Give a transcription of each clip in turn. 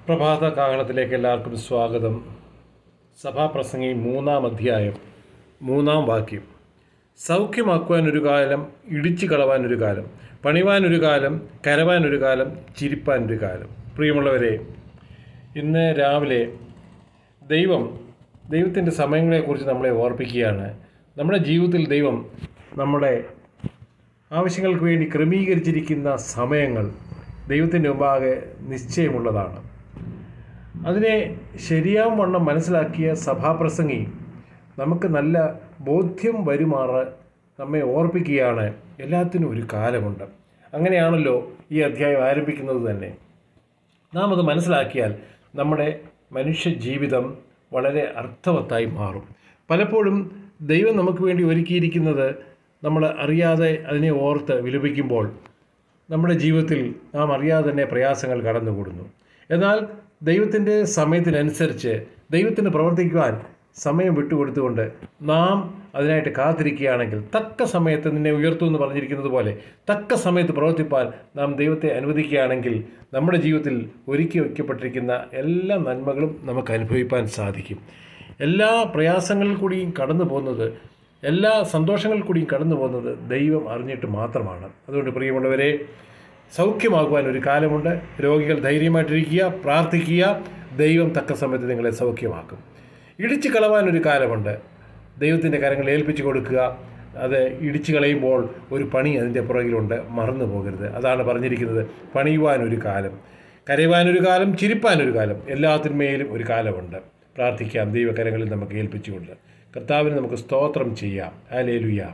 പ്രഭാത കാഹളത്തിലേക്ക് എല്ലാവർക്കും സ്വാഗതം സഭാപ്രസംഗി മൂന്നാം അധ്യായം മൂന്നാം വാക്യം സൗഖ്യമാക്കുവാൻ ഒരു കാലം ഇടിച്ചു കളവാൻ ഒരു കാലം പണിവാൻ ഒരു കാലം കരവാൻ ഒരു കാലം ചിരിപ്പാൻ ഒരു കാലം പ്രിയമുള്ളവരെ ഇന്ന് രാവിലെ ദൈവം ദൈവത്തിൻ്റെ സമയങ്ങളെക്കുറിച്ച് നമ്മളെ ഓർപ്പിക്കുകയാണ് നമ്മുടെ ജീവിതത്തിൽ ദൈവം നമ്മുടെ ആവശ്യങ്ങൾക്ക് വേണ്ടി ക്രമീകരിച്ചിരിക്കുന്ന സമയങ്ങൾ ദൈവത്തിൻ്റെ മുമ്പാകെ നിശ്ചയമുള്ളതാണ് അതിനെ ശരിയാം വണ്ണം മനസ്സിലാക്കിയ സഭാപ്രസംഗി നമുക്ക് നല്ല ബോധ്യം വരുമാറ് നമ്മെ ഓർപ്പിക്കുകയാണ് എല്ലാത്തിനും ഒരു കാലമുണ്ട് അങ്ങനെയാണല്ലോ ഈ അധ്യായം ആരംഭിക്കുന്നത് തന്നെ നാം അത് മനസ്സിലാക്കിയാൽ നമ്മുടെ മനുഷ്യ ജീവിതം വളരെ അർത്ഥവത്തായി മാറും പലപ്പോഴും ദൈവം നമുക്ക് വേണ്ടി ഒരുക്കിയിരിക്കുന്നത് നമ്മൾ അറിയാതെ അതിനെ ഓർത്ത് വിലപിക്കുമ്പോൾ നമ്മുടെ ജീവിതത്തിൽ നാം അറിയാതെ തന്നെ പ്രയാസങ്ങൾ കടന്നുകൂടുന്നു എന്നാൽ ദൈവത്തിൻ്റെ സമയത്തിനനുസരിച്ച് ദൈവത്തിന് പ്രവർത്തിക്കുവാൻ സമയം വിട്ടുകൊടുത്തുകൊണ്ട് നാം അതിനായിട്ട് കാത്തിരിക്കുകയാണെങ്കിൽ തക്ക സമയത്ത് നിന്നെ ഉയർത്തുമെന്ന് പറഞ്ഞിരിക്കുന്നത് പോലെ തക്ക സമയത്ത് പ്രവർത്തിപ്പാൻ നാം ദൈവത്തെ അനുവദിക്കുകയാണെങ്കിൽ നമ്മുടെ ജീവിതത്തിൽ ഒരുക്കി വയ്ക്കപ്പെട്ടിരിക്കുന്ന എല്ലാ നന്മകളും നമുക്ക് അനുഭവിപ്പാൻ സാധിക്കും എല്ലാ പ്രയാസങ്ങളിൽ കൂടിയും കടന്നു പോകുന്നത് എല്ലാ സന്തോഷങ്ങളിൽ കൂടിയും കടന്നു പോകുന്നത് ദൈവം അറിഞ്ഞിട്ട് മാത്രമാണ് അതുകൊണ്ട് പ്രിയമുള്ളവരെ സൗഖ്യമാകുവാൻ ഒരു കാലമുണ്ട് രോഗികൾ ധൈര്യമായിട്ടിരിക്കുക പ്രാർത്ഥിക്കുക ദൈവം തക്ക സമയത്ത് നിങ്ങളെ സൗഖ്യമാക്കും ഇടിച്ചു കളവാൻ ഒരു കാലമുണ്ട് ദൈവത്തിൻ്റെ കരങ്ങൾ ഏൽപ്പിച്ചു കൊടുക്കുക അത് ഇടിച്ചു കളയുമ്പോൾ ഒരു പണി അതിൻ്റെ പുറകിലുണ്ട് മറന്നു പോകരുത് അതാണ് പറഞ്ഞിരിക്കുന്നത് പണിയുവാൻ ഒരു കാലം കരയുവാനൊരു കാലം ചിരിപ്പാനൊരു കാലം എല്ലാത്തിന്മേലും ഒരു കാലമുണ്ട് പ്രാർത്ഥിക്കാം ദൈവകരങ്ങളിൽ നമുക്ക് ഏൽപ്പിച്ചുകൊണ്ട് കർത്താവിന് നമുക്ക് സ്തോത്രം ചെയ്യാം ഹാലേലുയാം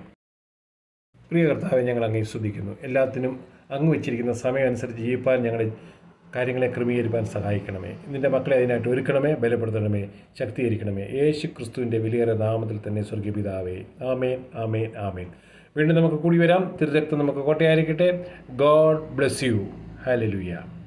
പ്രിയ കർത്താവെ ഞങ്ങൾ അങ്ങേ സ്തുതിക്കുന്നു എല്ലാത്തിനും അങ്ങ് വെച്ചിരിക്കുന്ന സമയം അനുസരിച്ച് ജീവിപ്പാൻ ഞങ്ങളുടെ കാര്യങ്ങളെ ക്രമീകരിക്കാൻ സഹായിക്കണമേ നിൻ്റെ മക്കളെ അതിനായിട്ട് ഒരുക്കണമേ ബലപ്പെടുത്തണമേ ശക്തീകരിക്കണമേ യേശു ക്രിസ്തുവിൻ്റെ വിലയേറെ നാമത്തിൽ തന്നെ സ്വർഗീയപിതാവേ ആമേൻ ആമേൻ ആമേൻ വീണ്ടും നമുക്ക് കൂടി വരാം തിരുരക്തം നമുക്ക് കോട്ടയായിരിക്കട്ടെ ഗോഡ് ബ്ലെസ് യു ഹാലലുയ്യ